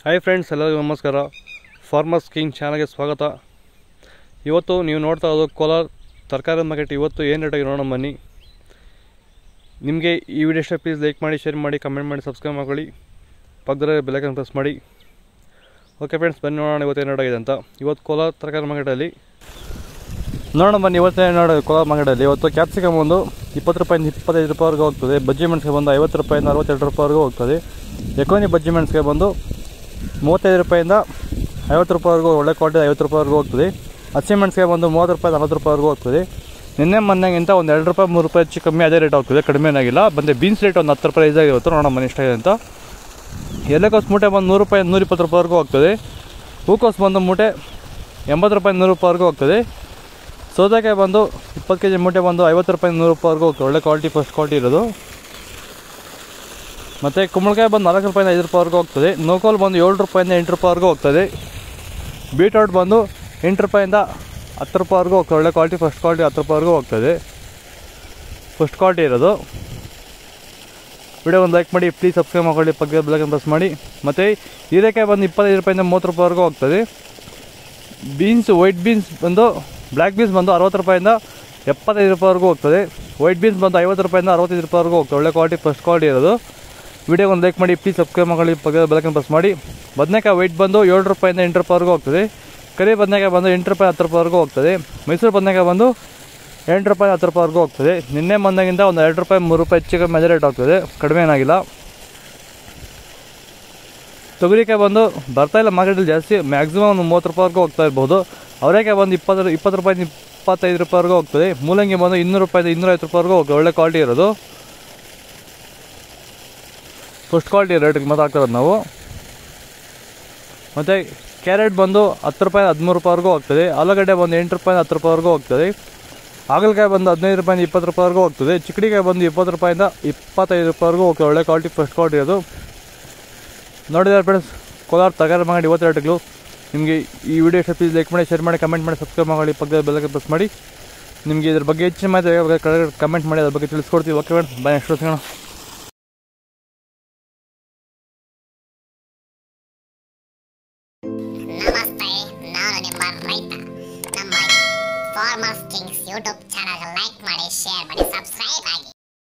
hi friends ಎಲ್ಲರಿಗೂ ನಮಸ್ಕಾರ farmers king ಚಾನಲ್ಗೆ ಸ್ವಾಗತ ಇವತ್ತು ನೀವು ನೋಡ್ತಾ ಇರೋದು ಕೋಲಾರ ತರಕಾರಿ ಮಾರ್ಕೆಟ್ ಇವತ್ತು ಏನು ರೇಟಾಗಿ ನೋಡೋಣ ಬನ್ನಿ ನಿಮಗೆ ಈ ವಿಡಿಯೋ ಇಷ್ಟ ಪ್ಲೀಸ್ ಲೈಕ್ ಮಾಡಿ ಶೇರ್ ಮಾಡಿ ಕಮೆಂಟ್ ಮಾಡಿ ಸಬ್ಸ್ಕ್ರೈಬ್ ಮಾಡ್ಕೊಳ್ಳಿ ಪಕ್ಕದಲ್ಲಿ ಬೆಲ್ಲೈಕನ್ ಪ್ರೆಸ್ ಮಾಡಿ ಓಕೆ ಫ್ರೆಂಡ್ಸ್ ಬನ್ನಿ ನೋಡೋಣ ಇವತ್ತು ಏನು ರೇಟಾಗಿದೆ ಅಂತ ಇವತ್ತು ಕೋಲಾರ ತರಕಾರಿ ಮಾರ್ಕೆಟಲ್ಲಿ ನೋಡೋಣ ಬನ್ನಿ ಇವತ್ತೇ ನೋಡಿ ಕೋಲಾರ ಮಾರ್ಕೆಟಲ್ಲಿ ಇವತ್ತು ಕ್ಯಾಪ್ಸಿಕಮ್ ಒಂದು ಇಪ್ಪತ್ತು ರೂಪಾಯಿಂದ ಇಪ್ಪತ್ತೈದು ರೂಪಾಯಿವರೆಗೂ ಹೋಗ್ತದೆ ಬಜ್ಜಿ ಮೆಣಸಿಗೆ ಬಂದು ಐವತ್ತು ರೂಪಾಯಿಂದ ಅರವತ್ತೆರಡು ರೂಪಾಯಿವರೆಗೂ ಹೋಗ್ತದೆ ಎಕೋನಿ ಬಜ್ಜಿ ಮೆಣಸಿಗೆ ಬಂದು ಮೂವತ್ತೈದು ರೂಪಾಯಿಂದ ಐವತ್ತು ರೂಪಾಯಿವರೆಗೂ ಒಳ್ಳೆ ಕ್ವಾಲಿಟಿ ಐವತ್ತು ರೂಪಾಯಿವರೆಗೂ ಹೋಗ್ತದೆ ಹಸಿಮೆಣಸಿಗೆ ಬಂದು ಮೂವತ್ತು ರೂಪಾಯಿ ನಲ್ವತ್ತು ರೂಪಾಯಿವರೆಗೂ ಹೋಗ್ತದೆ ನಿನ್ನೆ ಮೊನ್ನೆಗಿಂತ ಒಂದು ಎರಡು ರೂಪಾಯಿ ಮೂರು ರೂಪಾಯಿ ಹೆಚ್ಚು ಕಮ್ಮಿ ಅದೇ ರೇಟ್ ಹೋಗ್ತದೆ ಕಡಿಮೆ ಏನಾಗಿಲ್ಲ ಬಂದೆ ಬೀನ್ಸ್ ರೇಟ್ ಒಂದು ಹತ್ತು ರೂಪಾಯಿ ಈಸಾಗಿ ಇವತ್ತು ನೋಡೋಣ ಮನೆ ಎಷ್ಟಾಗಿದೆ ಅಂತ ಎಲೆಕೋಸು ಮೂಟೆ ಬಂದು ನೂರು ರೂಪಾಯಿ ನೂರಿಪ್ಪತ್ತು ರೂಪಾಯಿವರೆಗೂ ಹೋಗ್ತದೆ ಹೂಕೋಸು ಬಂದು ಮೂಟೆ ಎಂಬತ್ತು ರೂಪಾಯಿ ನೂರು ರೂಪಾಯಿವರೆಗೂ ಹೋಗ್ತದೆ ಸೌತೆಕಾಯಿ ಬಂದು ಇಪ್ಪತ್ತು ಕೆ ಜಿ ಮೂಟೆ ಬಂದು ಐವತ್ತು ರೂಪಾಯಿ ನೂರು ರೂಪಾಯಿವರೆಗೂ ಹೋಗ್ತದೆ ಒಳ್ಳೆ ಕ್ವಾಲಿಟಿ ಫಸ್ಟ್ ಕ್ವಾಲಿಟಿ ಇರೋದು ಮತ್ತು ಕುಂಬಳಕಾಯಿ ಬಂದು ನಾಲ್ಕು ರೂಪಾಯಿಂದ ಐದು ರೂಪಾಯಿವರೆಗೂ ಹೋಗ್ತದೆ ನೋಕೋಲ್ ಬಂದು ಏಳು ರೂಪಾಯಿಂದ ಎಂಟು ರೂಪಾಯಿವರೆಗೂ ಹೋಗ್ತದೆ ಬೀಟ್ರೋಟ್ ಬಂದು ಎಂಟು ರೂಪಾಯಿಂದ ಹತ್ತು ರೂಪಾಯಿವರೆಗೂ ಹೋಗ್ತದೆ ಒಳ್ಳೆ ಕ್ವಾಲಿಟಿ ಫಸ್ಟ್ ಕ್ವಾಲಿಟಿ ಹತ್ತು ರೂಪಾಯಿವರೆಗೂ ಹೋಗ್ತದೆ ಫಸ್ಟ್ ಕ್ವಾಲಿಟಿ ಇರೋದು ವಿಡಿಯೋ ಒಂದು ಲೈಕ್ ಮಾಡಿ ಪ್ಲೀಸ್ ಸಬ್ಸ್ಕ್ರೈಬ್ ಮಾಡ್ಕೊಳ್ಳಿ ಪಕ್ಕ ಬೆಲ್ಲಕನ್ ಪ್ರೆಸ್ ಮಾಡಿ ಮತ್ತು ಹೀರೆಕಾಯಿ ಬಂದು ಇಪ್ಪತ್ತೈದು ರೂಪಾಯಿಂದ ಮೂವತ್ತು ರೂಪಾಯಿವರೆಗೂ ಹೋಗ್ತದೆ ಬೀನ್ಸ್ ವೈಟ್ ಬೀನ್ಸ್ ಬಂದು ಬ್ಲ್ಯಾಕ್ ಬೀನ್ಸ್ ಬಂದು ಅರವತ್ತು ರೂಪಾಯಿಂದ ಎಪ್ಪತ್ತೈದು ರೂಪಾಯಿವರೆಗೂ ಹೋಗ್ತದೆ ವೈಟ್ ಬೀನ್ಸ್ ಬಂದು ಐವತ್ತು ರೂಪಾಯಿಂದ ಅರವತ್ತೈದು ರೂಪಾಯಿವರೆಗೂ ಹೋಗ್ತದೆ ಒಳ್ಳೆ ಕ್ವಾಲಿಟಿ ಫಸ್ಟ್ ಕ್ವಾಲಿಟಿ ಇರೋದು ವಿಡಿಯೋ ಒಂದು ಲೈಕ್ ಮಾಡಿ ಪ್ಲೀಸ್ ಸಬ್ಸ್ಕ್ರೈಬ್ ಮಾಡ್ಕೊಳ್ಳಿ ಪಕ್ಕದ ಬೆಲ್ಲಕನ್ ಪ್ರೆಸ್ ಮಾಡಿ ಬದನೆಕಾಯಿ ವೈಟ್ ಬಂದು ಏಳು ರೂಪಾಯಿಂದ ಎಂಟು ರೂಪಾಯಿವರೆಗೂ ಹೋಗ್ತದೆ ಕರಿ ಬದನೆಕಾಯಿ ಬಂದು ಎಂಟು ರೂಪಾಯಿ ಹತ್ತು ರೂಪಾಯಿವರೆಗೂ ಹೋಗ್ತದೆ ಮೈಸೂರು ಬದನೆಕಾಯಿ ಬಂದು ಎಂಟು ರೂಪಾಯಿ ಹತ್ತು ರೂಪಾಯಿವರೆಗೂ ಹೋಗ್ತದೆ ನಿನ್ನೆ ಮೊನ್ನೆಗಿಂತ ಒಂದು ಎರಡು ರೂಪಾಯಿ ಮೂರು ರೂಪಾಯಿ ಹೆಚ್ಚಿಗೆ ಮೆಜರ್ ರೇಟ್ ಹೋಗ್ತದೆ ಕಡಿಮೆ ಏನಾಗಿಲ್ಲ ತೊಗರಿಕಾಯಿ ಬಂದು ಬರ್ತಾ ಇಲ್ಲ ಮಾರ್ಕೆಟಲ್ಲಿ ಜಾಸ್ತಿ ಮ್ಯಾಕ್ಸಿಮಮ್ ಒಂದು ಮೂವತ್ತು ರೂಪಾಯಿವರೆಗೂ ಹೋಗ್ತಾ ಇರ್ಬೋದು ಅವರೇಕಾಯಿ ಬಂದು ಇಪ್ಪತ್ತು ಇಪ್ಪತ್ತು ರೂಪಾಯಿಂದ ಇಪ್ಪತ್ತೈದು ರೂಪಾಯಿವರೆಗೂ ಹೋಗ್ತದೆ ಮೂಲಂಗಿ ಬಂದು ಇನ್ನೂರು ರೂಪಾಯಿಂದ ಇನ್ನೂರೈವತ್ತು ರೂಪಾಯಿವರೆಗೂ ಹೋಗ್ತದೆ ಒಳ್ಳೆ ಕ್ವಾಲಿಟಿ ಇರೋದು ಫಸ್ಟ್ ಕ್ವಾಲಿಟಿ ರೇಟಿಗೆ ಮಾತ್ರ ಹಾಕ್ತಿರೋದು ನಾವು ಮತ್ತು ಕ್ಯಾರೆಟ್ ಬಂದು ಹತ್ತು ರೂಪಾಯಿ ಹದಿಮೂರು ರೂಪಾಯಿವರೆಗೂ ಹೋಗ್ತದೆ ಆಲೂಗಡ್ಡೆ ಬಂದು ಎಂಟು ರೂಪಾಯಿಂದ ಹತ್ತು ರೂಪಾಯಿವರೆಗೂ ಹೋಗ್ತದೆ ಹಾಗಲಕಾಯಿ ಬಂದು ಹದಿನೈದು ರೂಪಾಯಿಂದ ಇಪ್ಪತ್ತು ರೂಪಾಯಿವರೆಗೂ ಹೋಗ್ತದೆ ಚಿಕ್ಕಡಿಕಾಯಿ ಬಂದು ಇಪ್ಪತ್ತು ರೂಪಾಯಿಂದ ಇಪ್ಪತ್ತೈದು ರೂಪಾಯಿವರೆಗೂ ಹೋಗ್ತದೆ ಒಳ್ಳೆ ಕ್ವಾಲಿಟಿ ಫಸ್ಟ್ ಕ್ವಾಲಿಟಿ ಅದು ನೋಡಿದ್ರೆ ಫ್ರೆಂಡ್ಸ್ ಕೋಲಾರ ತಗಾರ ಮಾಡಿ ಇವತ್ತು ರೇಟ್ಗಳು ನಿಮಗೆ ಈ ವಿಡಿಯೋ ಇಷ್ಟ ಪ್ಲೀಸ್ ಲೈಕ್ ಮಾಡಿ ಶೇರ್ ಮಾಡಿ ಕಮೆಂಟ್ ಮಾಡಿ ಸಬ್ಸ್ಕ್ರೈಬ್ ಮಾಡಿ ಪಕ್ಕದ ಬೆಲ್ಲಕ್ಕೆ ಪ್ರೆಸ್ ಮಾಡಿ ನಿಮಗೆ ಇದ್ರ ಬಗ್ಗೆ ಹೆಚ್ಚಿನ ಮಾಹಿತಿ ಕೆಳಗಡೆ ಕಮೆಂಟ್ ಮಾಡಿ ಅದ್ರ ಬಗ್ಗೆ ತಿಳಿಸ್ಕೊಡ್ತೀವಿ ಓಕೆ ಫ್ರೆಂಡ್ಸ್ ಬಾಯ್ ನೆಕ್ಸ್ಟ್ ಸಿಗೋಣ ನಮಸ್ತೆ ನಾನು ನಿಮ್ಮ ರೈತ ನಮ್ಮ farmers kings YouTube channel like ಮಾಡಿ ಶೇರ್ ಮಾಡಿ ಸಬ್ಸ್ಕ್ರೈಬ್ ಆಗಿ